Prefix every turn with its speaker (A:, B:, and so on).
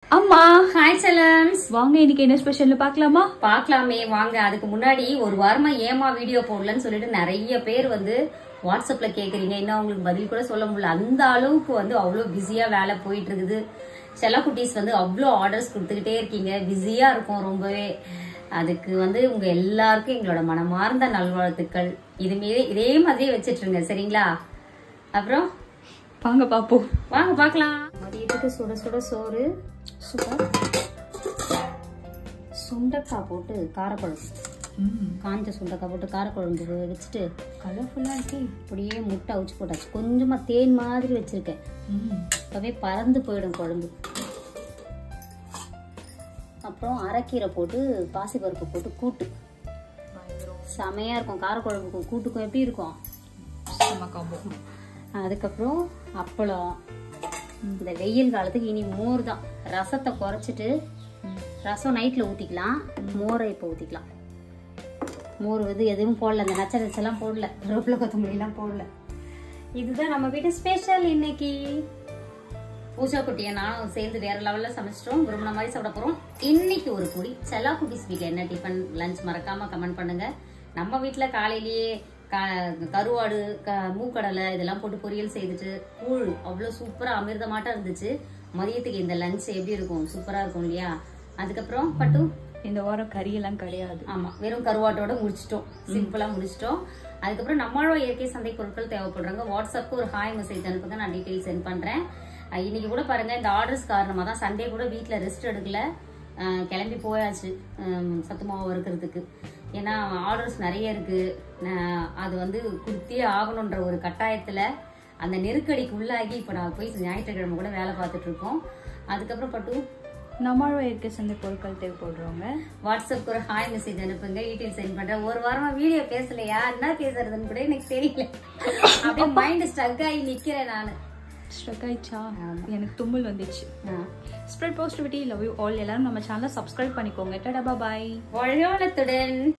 A: அம்மா
B: ஹாய் செலம்ஸ்
A: வாங்க இன்னைக்கு என்ன ஸ்பெஷல்னு பார்க்கலாமா
B: பார்க்கலாமே வாங்க அதுக்கு முன்னாடி ஒரு வாரமா ஏமா வீடியோ போடலன்னு சொல்லிட்டு நிறைய பேர் வந்து வாட்ஸ்அப்ல கேக்குறீங்க இன்னும் அவங்களுக்கு பதில் கூட சொல்ல முடியல அந்த அளவுக்கு வந்து அவ்வளோ பிஸியா வேலை போயிட்டு இருக்குது செல்லக்குட்டீஸ் வந்து அவ்வளோ ஆர்டர்ஸ் கொடுத்துக்கிட்டே இருக்கீங்க பிஸியா இருக்கும் ரொம்பவே அதுக்கு வந்து உங்க எல்லாருக்கும் எங்களோட மனமார்ந்த நல்வாழ்த்துக்கள் இது மீது இதே மாதிரியே வச்சிட்டு இருங்க சரிங்களா அப்புறம்
A: வாங்க பாப்போம்
B: வாங்க பார்க்கலாம் மதியத்துக்கு சுட சுட சோறு
A: சூப்பர்
B: சுண்டக்காய் போட்டு காரக்குழம்பு காஞ்ச சுண்டக்காய் போட்டு காரக்குழம்பு வச்சுட்டு
A: கலர்ஃபுல்லா இருக்கே
B: அப்படியே முட்டை அவிச்சு போட்டாச்சு கொஞ்சமா தேன் மாதிரி வச்சிருக்கேன் அப்பவே பறந்து போயிடும் குழம்பு அப்புறம் அரைக்கீரை போட்டு பாசிப்பருப்பு போட்டு கூட்டு செமையா இருக்கும் காரக்குழம்புக்கும் கூட்டுக்கும் எப்படி இருக்கும்
A: செம்ம காம்போ
B: அதுக்கப்புறம் அப்பளம் இந்த வெயில் காலத்துக்கு இனி மோர் தான் ரசத்தை குறைச்சிட்டு ரசம் நைட்டில் ஊற்றிக்கலாம் மோரை இப்போ ஊற்றிக்கலாம் மோர் வந்து எதுவும் போடல இந்த நச்ச நச்செல்லாம் போடல கருவேப்பிலை கொத்தமல்லிலாம் போடல இதுதான் நம்ம வீட்டு ஸ்பெஷல் இன்னைக்கு பூஜா குட்டியை நானும் சேர்ந்து வேற லெவல்ல சமைச்சிட்டோம் விரும்பின மாதிரி சாப்பிட போறோம் இன்னைக்கு ஒரு குடி செல்லா குட்டிஸ் வீட்ல என்ன டிஃபன் லஞ்ச் மறக்காம கமெண்ட் பண்ணுங்க நம்ம வீட்ல காலையிலேயே க- கருவாடு க மூக்கடலை இதெல்லாம் போட்டு பொரியல் செய்துட்டு கூழ் அவ்வளோ சூப்பரா அமிர்தமாட்டம் இருந்துச்சு மதியத்துக்கு இந்த லஞ்ச் எப்படி இருக்கும் சூப்பரா இருக்கும் இல்லையா அதுக்கப்புறம் பட்டு
A: இந்த வாரம் கறியெல்லாம் கிடையாது
B: ஆமா வெறும் கருவாட்டோட முடிச்சிட்டோம் சிம்பிளா முடிச்சிட்டோம் அதுக்கப்புறம் நம்மளோட இயற்கை சந்தை பொருட்கள் தேவைப்படுறாங்க வாட்ஸ்அப்க்கு ஒரு ஹாய் மெசேஜ் அனுப்புங்க நான் டீட்டெயில் சென்ட் பண்றேன் அஹ் இன்னைக்கு கூட பாருங்க இந்த ஆர்டர்ஸ் காரணமா தான் சண்டே கூட வீட்ல ரெஸ்ட் எடுக்கல அஹ் கிளம்பி போயாச்சு ஹம், சத்து மாவு வறுக்கிறதுக்கு ஏன்னா ஆர்டர்ஸ் நிறைய இருக்கு நான் அது வந்து கொடுத்தே ஆகணுன்ற ஒரு கட்டாயத்துல அந்த நெருக்கடிக்கு உள்ளாகி இப்போ நான் போய் ஞாயிற்றுக்கிழமை கூட வேலை பார்த்துட்டு இருக்கோம் அதுக்கப்புறம் பட்டு
A: நம்மளோட இயற்கை சந்தை பொருட்கள் தேவைப்படுறவங்க
B: வாட்ஸ்அப்க்கு ஒரு ஹாய் மெசேஜ் அனுப்புங்க டீட்டெயில் சென்ட் பண்றேன் ஒரு வாரமா வீடியோ பேசலையா என்ன பேசுறதுன்னு கூட எனக்கு தெரியல அப்படியே மைண்ட் ஸ்டக் ஆகி நிக்கிறேன் நானு
A: ஸ்ட்ரக் ஆயிடுச்சா எனக்கு தும்மல் வந்துச்சு
B: ஆ.
A: Spread positivity love you all எல்லாரும் நம்ம சேனலை சப்ஸ்கிரைப் பண்ணிக்கோங்க டடா பாய்
B: வாழ்க வளத்துடன்